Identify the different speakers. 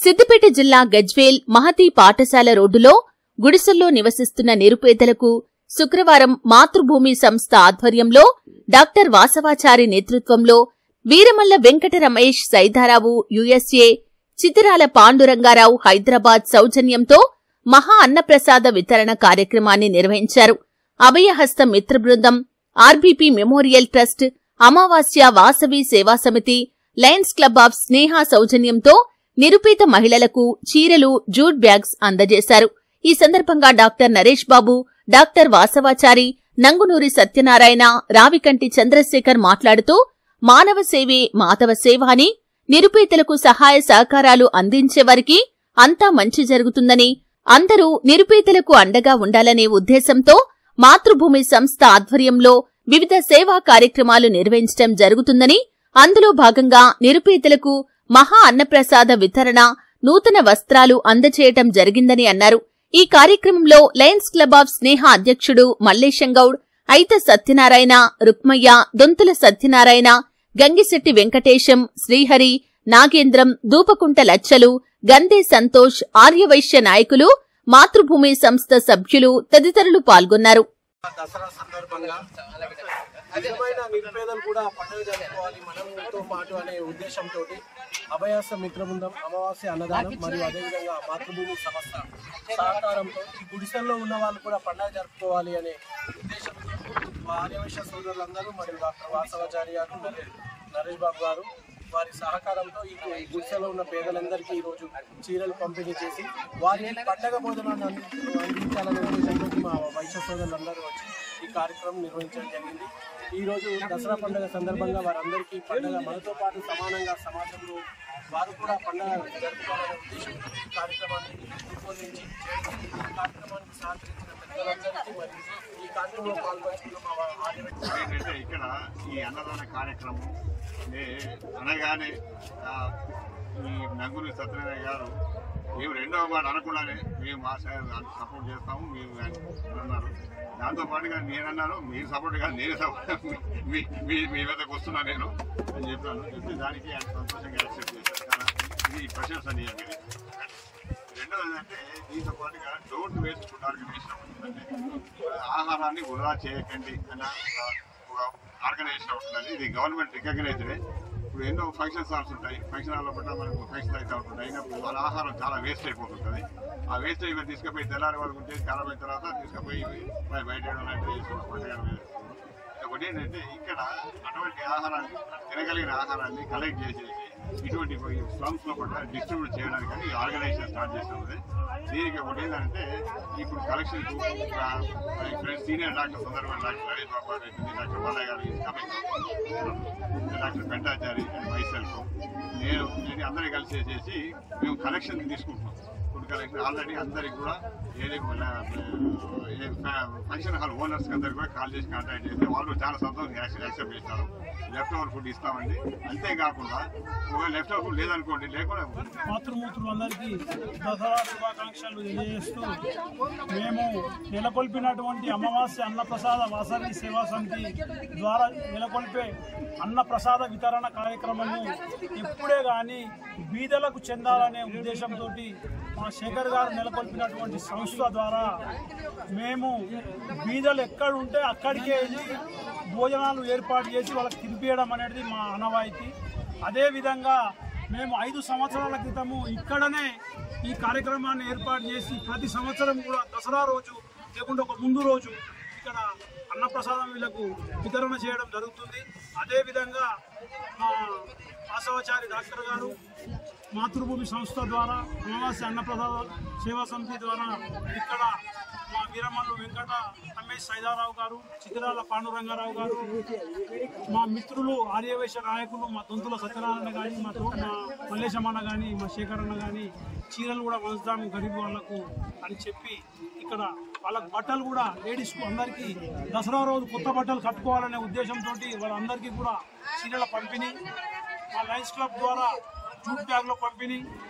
Speaker 1: సిద్దిపేట జిల్లా గజ్వేల్ మహతి పాఠశాల రోడ్డులో గుడిసెల్లో నివసిస్తున్న నిరుపేదలకు శుక్రవారం మాతృభూమి సంస్థ ఆధ్వర్యంలో డాక్టర్ వాసవాచారి నేతృత్వంలో వీరమల్ల వెంకట రమేష్ సైదారావు యుఎస్ఏ చితిరాల పాండురంగారావు హైదరాబాద్ సౌజన్యంతో మహా అన్నప్రసాద వితరణ కార్యక్రమాన్ని నిర్వహించారు అభయహస్త మిత్ర బృందం ఆర్బీపీ మెమోరియల్ ట్రస్ట్ అమావాస్య వాసవి సేవా సమితి లయన్స్ క్లబ్ ఆఫ్ స్నేహ సౌజన్యంతో నిరుపేద మహిళలకు చీరలు జూట్ బ్యాగ్స్ అందజేశారు ఈ సందర్భంగా డాక్టర్ నరేష్ బాబు డాక్టర్ వాసవాచారి నంగునూరి సత్యనారాయణ రావికంటి చంద్రశేఖర్ మాట్లాడుతూ మానవ సేవే మాధవ సేవ అని నిరుపేదలకు సహాయ సహకారాలు అందించేవారికి అంతా మంచి జరుగుతుందని అందరూ నిరుపేదలకు అండగా ఉండాలనే ఉద్దేశంతో మాతృభూమి సంస్థ ఆధ్వర్యంలో వివిధ సేవా కార్యక్రమాలు నిర్వహించడం జరుగుతుందని అందులో భాగంగా నిరుపేదలకు మహా అన్నప్రసాద వితరణ నూతన వస్త్రాలు అందచేయటం జరిగిందని అన్నారు ఈ కార్యక్రమంలో లయన్స్ క్లబ్ ఆఫ్ స్నేహ అధ్యక్షుడు మల్లేశం గౌడ్ ఐత సత్యనారాయణ రుక్మయ్య దొంతుల సత్యనారాయణ గంగిశెట్టి వెంకటేశం శ్రీహరి నాగేంద్రం దూపకుంట లచ్చలు గందే సంతోష్ ఆర్యవైశ్య నాయకులు మాతృభూమి సంస్థ సభ్యులు తదితరులు పాల్గొన్నారు
Speaker 2: దసరా సందర్భంగా నిజమైన నిరుపేదలు కూడా పండుగ జరుపుకోవాలి మనతో పాటు అనే ఉద్దేశంతో అభయాస మిత్ర బృందం అమావాస్య అన్నదానం మరియు అదేవిధంగా మాతృభూమి సంస్థ సహకారంతో ఈ గుడిసెల్లో ఉన్న వాళ్ళు కూడా పండుగ జరుపుకోవాలి అనే ఉద్దేశంతో మా ఆర్యవైశ్య సోదరులందరూ మరియు డాక్టర్ వాసవాచారి గారు నరే- నరేష్ బాబు గారు వారి సహకారంతో ఈ ఈ గుడిసెలో ఉన్న పేదలందరికీ ఈ రోజు చీరలు పంపిణీ చేసి వారి పండగ భోజనాన్ని అంది- అందించాలనే ఉద్దేశంతో మా వైశ్య సోదరులందరూ వచ్చి ఈ కార్యక్రమం నిర్వహించడం జరిగింది ఈ రోజు దసరా పండుగ సందర్భంగా వారందరికీ పండుగ మనతో పాటు సమానంగా సమాజంలో వారు కూడా పండుగ జరుపుకోవాలనే ఉద్దేశంతో ఈ కార్యక్రమాన్ని రూపొందించి చేయడం. ఈ కార్యక్రమానికి సహకరించిన పెద్దలందరికీ మరియు ఈ కార్యక్రమంలో పాల్గొంటున్న మా ఆర్యవైశ్య
Speaker 3: ఏంటంటే ఇక్కడ ఈ అన్నదాన కార్యక్రమం ఏ అనగానే ఆ, ఈ నంగుని సత్యనారాయణ గారు మేము రెండవ మాట అనకుండానే మేము మా సైడ్ సపోర్ట్ చేస్తాము మేము అని అన్నారు దాంతో పాటుగా నేను అన్నాను మీరు సపోర్ట్ కాదు నేను సపోర్ట్ మీ మీ మీ మీదకి వస్తున్నా నేను అని చెప్పాను చెప్తే దానికి ఆయన సంతోషంగా యాక్సెప్ట్ చేశారు చాలా ఇది ప్రశంసనీయం ఇది రెండవది అంటే దీంతో పాటుగా డోంట్ వేస్ట్ ఫుడ్ ఆర్గనైజేషన్ ఉంటుందండి ఆహారాన్ని వృధా చేయకండి అన్న ఒక- ఒక ఆర్గనైజేషన్ ఉంటుందండి ఇది గవర్నమెంట్ రికగ్నైజ్డే ఇప్పుడు ఎన్నో ఫంక్షన్ హాల్స్ ఉంటాయి ఫంక్షన్ హాల్లో పట్ల మనకు ఫంక్షన్ అయితే ఉంటుంది అయినప్పుడు వాళ్ళ ఆహారం చాలా వేస్ట్ అయిపోతుంటుంది ఆ వేస్ట్ అయిపోయి తీసుకుపోయి తెల్లారి వరకు ఉంటే ఖరాబ్ అయిన తర్వాత తీసుకుపోయి బయ- బయట వేయడం లాంటివి చేస్తున్నాం పండుగ మీద ఒకటి ఏంటంటే ఇక్కడ అటువంటి ఆహారాన్ని తినగలిగిన ఆహారాన్ని కలెక్ట్ చేసేసి ఇటువంటి స్లమ్స్ లో కూడా డిస్ట్రిబ్యూట్ చేయడానికి అని ఆర్గనైజేషన్ స్టార్ట్ చేసినది దీనికి ఒకటి ఏంటంటే ఇప్పుడు కలెక్షన్ ఫ్రెండ్స్ సీనియర్ డాక్టర్ సందర్భంగా డాక్టర్ నరేష్ బాబు గారు అయితేంది, doctor Balayya garu is coming. Doctor Pentachari and myself నేను నేను అందరికీ కలిసి చేసి మేము కలెక్షన్ తీసుకుంటున్నాం ఫుడ్ కలెక్షన్ ఆల్రెడీ అందరికి కూడా ఏది ఫంక్షన్ హాల్ ఓనర్స్ అందరికి కూడా కాల్ చేసి కాంటాక్ట్ చేస్తే వాళ్ళు చాలా సంతోషం యాక్సెప్ట్ చేస్తారు లెఫ్ట్ ఓవర్ ఫుడ్ ఇస్తామండి అంతేకాకుండా ఒకవేళ లెఫ్ట్ ఓవర్ ఫుడ్ లేదనుకోండి లేకుండా
Speaker 4: మాతృమూర్తులందరికీ దసరా శుభాకాంక్షలు తెలియజేస్తూ మేము నెలకొల్పినటువంటి అమావాస్య అన్నప్రసాద వాసవి సేవా సమితి ద్వారా నెలకొల్పే అన్నప్రసాద వితరణ కార్యక్రమము ఎప్పుడే కానీ బీదలకు చెందాలనే ఉద్దేశంతో మా శేఖర్ గారు నెలకొల్పినటువంటి సంస్థ ద్వారా మేము బీదలు ఎక్కడ ఉంటే అక్కడికే వెళ్ళి భోజనాలు ఏర్పాటు చేసి వాళ్ళకి తినిపించడం అనేది మా ఆనవాయితీ అదేవిధంగా మేము ఐదు సంవత్సరాల క్రితము ఇక్కడనే ఈ కార్యక్రమాన్ని ఏర్పాటు చేసి ప్రతి సంవత్సరం కూడా దసరా రోజు లేకుంటే ఒక ముందు రోజు ఇక్కడ అన్నప్రసాదం వీళ్ళకు వితరణ చేయడం జరుగుతుంది అదేవిధంగా మా వాసవాచారి డాక్టర్ గారు మాతృభూమి సంస్థ ద్వారా అమావాస్య అన్నప్రసాద సేవా సమితి ద్వారా ఇక్కడ మా వీరమల్లు వెంకట రమేష్ సైదారావు గారు చిత్రాల పాండురంగారావు గారు మా మిత్రులు ఆర్యవేశ నాయకులు మా దొంతుల సత్యనారాయణ కానీ మా తో- మా మల్లేశమన్న కానీ మా శేఖర్ అన్న కానీ చీరలు కూడా పంచుతాము గరీబ్ వాళ్ళకు అని చెప్పి ఇక్కడ వాళ్ళకి బట్టలు కూడా లేడీస్కు అందరికీ దసరా రోజు కొత్త బట్టలు కట్టుకోవాలనే ఉద్దేశంతో వాళ్ళందరికీ కూడా చీరల పంపిణీ మా లయన్స్ క్లబ్ ద్వారా జూట్ బ్యాగ్లో పంపిణీ